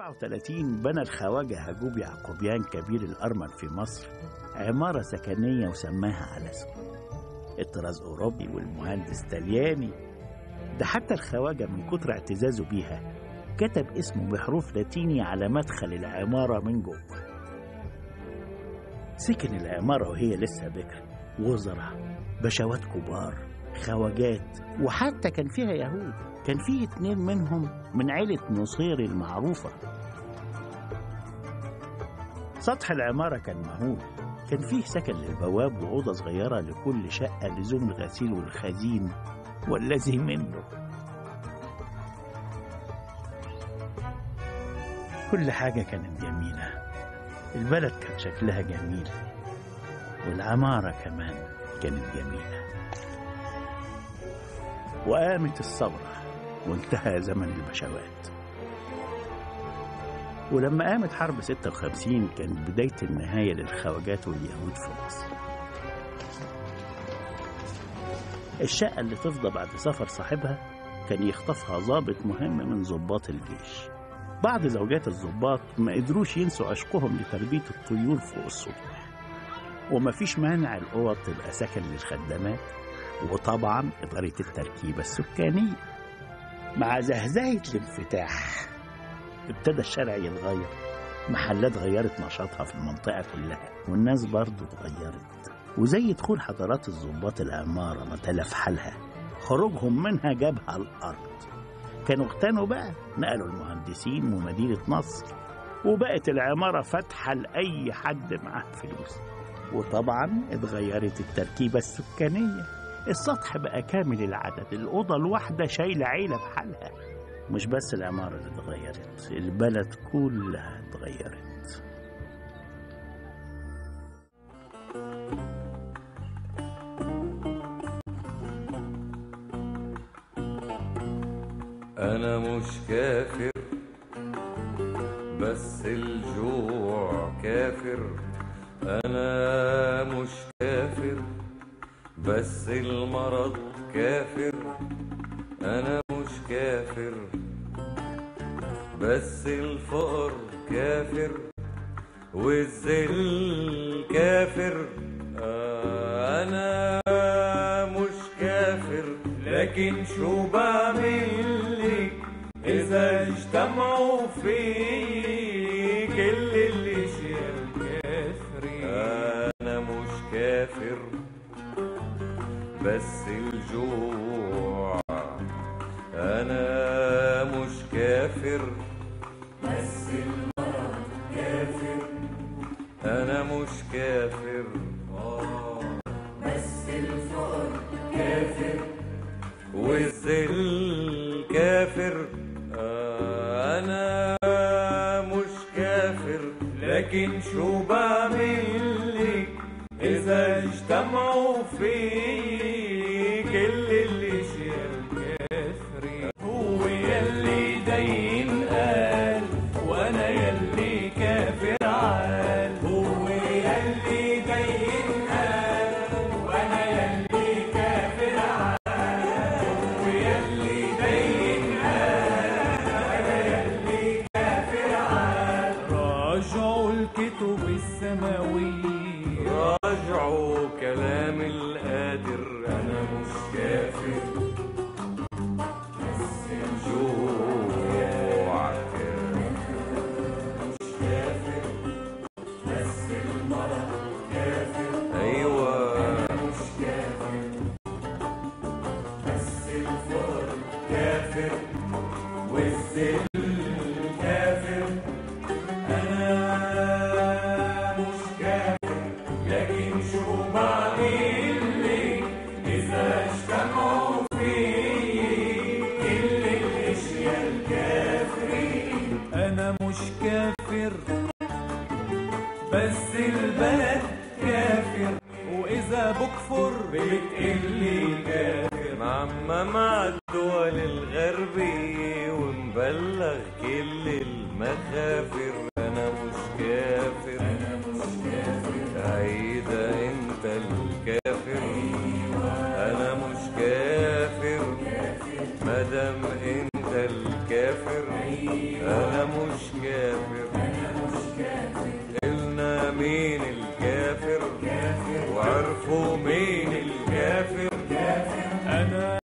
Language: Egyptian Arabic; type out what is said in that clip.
37 بنى الخواجة هجوب يعقوبيان كبير الأرمن في مصر عمارة سكنية وسماها على اسمه الطراز أوروبي والمهندس طلياني ده حتى الخواجة من كتر اعتزازه بيها كتب اسمه بحروف لاتيني على مدخل العمارة من جوه سكن العمارة وهي لسه بكر وزراء بشوات كبار خواجات وحتى كان فيها يهود كان فيه اتنين منهم من عيلة نصير المعروفة سطح العمارة كان مهول كان فيه سكن للبواب وأوضة صغيرة لكل شقة لزوم الغسيل والخزين والذي منه كل حاجة كانت جميلة البلد كان شكلها جميل والعمارة كمان كانت جميلة وقامت الثورة وانتهى زمن البشوات ولما قامت حرب 56 كانت بداية النهاية للخواجات واليهود في مصر الشقة اللي تفضى بعد سفر صاحبها كان يخطفها ضابط مهم من ضباط الجيش بعض زوجات الضباط ما قدروش ينسوا عشقهم لتربية الطيور فوق السطوح ومفيش مانع الأوض تبقى سكن للخدامات وطبعا إدارة التركيبة السكانية مع زهزهة الانفتاح ابتدى الشارع يتغير محلات غيرت نشاطها في المنطقة كلها والناس برضو اتغيرت وزي دخول حضارات الضباط العمارة ما تلف حالها خروجهم منها جابها الأرض كانوا اغتنوا بقى نقلوا المهندسين ومدينة نصر وبقت العمارة فاتحة لأي حد معاه فلوس وطبعا اتغيرت التركيبة السكانية السطح بقى كامل العدد الأوضة الواحدة شايلة عيلة بحالها مش بس العمارة اللي اتغيرت البلد كلها اتغيرت أنا مش كافر بس الجوع كافر أنا مش كافر بس المرض كافر أنا مش كافر بس الفقر كافر والذل كافر آه أنا مش كافر لكن شو بعمل لك إذا اجتمعوا في كل اللي شير كافري أنا مش كافر بس الجوع أنا مش كافر بس المرض كافر أنا مش كافر آه بس الفقر كافر والذل كافر آه أنا مش كافر لكن شو بعمل لك إذا اجتمعوا في كل اللي شير كافري هو يلي دين قال وأنا يلي كافر عال هو يلي دين قال وأنا يلي كافر عال هو يلي دين قال وأنا يلي كافر عال راجعوا الكتب السماوية راجعوا كلام القادر أنا مش كافر بس الجوع مش كافر بس المرض كافر أيوة مش كافر بس الفقر كافر والذل كافر أنا مش كافر لكن شو بعمل لك إذا اجتمعوا في كل الأشياء الكافرين أنا مش كافر بس البلد كافر وإذا بكفر بتقلي كافر معمم عالدول الغربية ونبلغ كل المخافر أنا مش كافر أنا مش كافر عيدة أنت الكافر أنا مش كافر مادام أنت الكافر أنا مش كافر عرفوا مين الكافر أنا